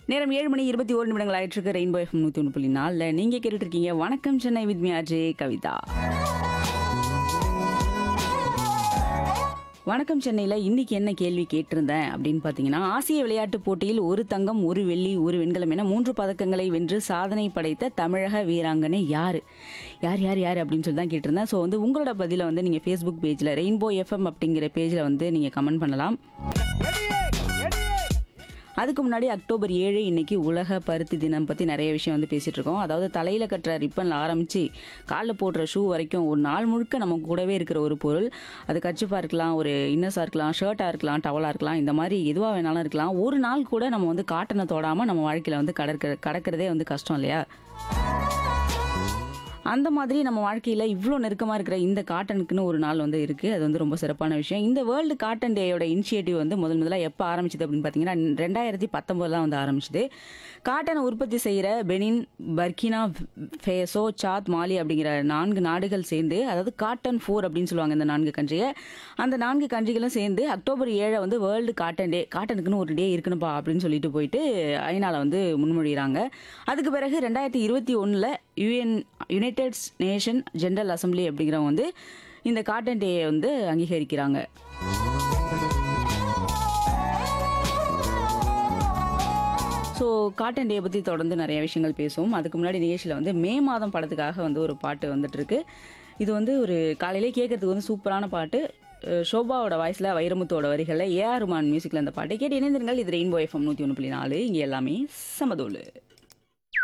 நேரம் ஏழு மணி இருபத்தி ஒரு நிமிடங்கள் ஆயிட்டு இருக்கு ரெயின்போ எஃப்எம் நூற்றி ஒன்று புள்ளி நாலில் நீங்கள் கேட்டுட்டு இருக்கீங்க வணக்கம் சென்னை வித் மீ அஜய் கவிதா வணக்கம் சென்னையில் இன்னைக்கு என்ன கேள்வி கேட்டிருந்தேன் அப்படின்னு பார்த்தீங்கன்னா ஆசிய விளையாட்டுப் போட்டியில் ஒரு தங்கம் ஒரு வெள்ளி ஒரு வெண்கலம் என மூன்று பதக்கங்களை வென்று சாதனை படைத்த தமிழக வீராங்கனை யார் யார் யார் யார் அப்படின்னு சொல்லி தான் கேட்டிருந்தேன் ஸோ வந்து உங்களோட பதிலை வந்து நீங்கள் ஃபேஸ்புக் பேஜில் ரெயின்போ எஃப்எம் அப்படிங்கிற பேஜில் வந்து நீங்கள் கமெண்ட் பண்ணலாம் அதுக்கு முன்னாடி அக்டோபர் ஏழு இன்னைக்கு உலக பருத்தி தினம் பற்றி நிறைய விஷயம் வந்து பேசிகிட்டு இருக்கோம் அதாவது தலையில் கட்டுற ரிப்பனில் ஆரம்பித்து காலில் போடுற ஷூ வரைக்கும் ஒரு நாள் முழுக்க நம்ம கூடவே இருக்கிற ஒரு பொருள் அது கச்சிப்பாக இருக்கலாம் ஒரு இன்னஸாக இருக்கலாம் ஷர்ட்டாக இருக்கலாம் டவலாக இருக்கலாம் இந்த மாதிரி எதுவாக வேணாலும் இருக்கலாம் ஒரு நாள் கூட நம்ம வந்து காட்டனை தொடாமல் நம்ம வாழ்க்கையில் வந்து கடற்க கடக்கிறதே வந்து கஷ்டம் இல்லையா அந்த மாதிரி நம்ம வாழ்க்கையில் இவ்வளோ நெருக்கமாக இருக்கிற இந்த காட்டனுக்குன்னு ஒரு நாள் வந்து இருக்குது அது வந்து ரொம்ப சிறப்பான விஷயம் இந்த வேர்ல்டு காட்டன் டேயோட இனிஷியேட்டிவ் வந்து முதல் முதல்ல எப்போ ஆரம்பிச்சது அப்படின்னு பார்த்தீங்கன்னா ரெண்டாயிரத்தி பத்தொம்போதுலாம் வந்து ஆரம்பிச்சது காட்டனை உற்பத்தி செய்கிற பெனின் பர்கினா ஃபேசோ சாத் மாலி அப்படிங்கிற நான்கு நாடுகள் சேர்ந்து அதாவது காட்டன் ஃபோர் அப்படின்னு சொல்லுவாங்க இந்த நான்கு கண்ட்ரியை அந்த நான்கு கண்ட்ரிகளும் சேர்ந்து அக்டோபர் ஏழை வந்து வேர்ல்டு காட்டன் டே காட்டனுக்குன்னு ஒரு டே இருக்கணும்ப்பா அப்படின்னு சொல்லிட்டு போயிட்டு ஐநால வந்து முன்மொழிகிறாங்க அதுக்கு பிறகு ரெண்டாயிரத்தி இருபத்தி ஒன்றில் UN united nation general assembly அப்படிங்கிறவங்க வந்து இந்த காட்டன் டேயை வந்து அங்கீகரிக்கிறாங்க ஸோ காட்டன் டே பற்றி தொடர்ந்து நிறைய விஷயங்கள் பேசுவோம் அதுக்கு முன்னாடி நிகழ்ச்சியில் வந்து மே மாதம் படத்துக்காக வந்து ஒரு பாட்டு வந்துட்டு இருக்கு இது வந்து ஒரு காலையிலே கேட்கறதுக்கு வந்து சூப்பரான பாட்டு அஹ் ஷோபாவோட வாய்ஸில் வைரமுத்தோட வரிகளில் ஏஆர் ருமான் மியூசிக்கில் அந்த பாட்டை கேட்டு இணைந்திருங்கள் இது ரெயின்போ எஃப்எம் நூற்றி ஒன்று புள்ளி நாலு இங்கே எல்லாமே சமதோலு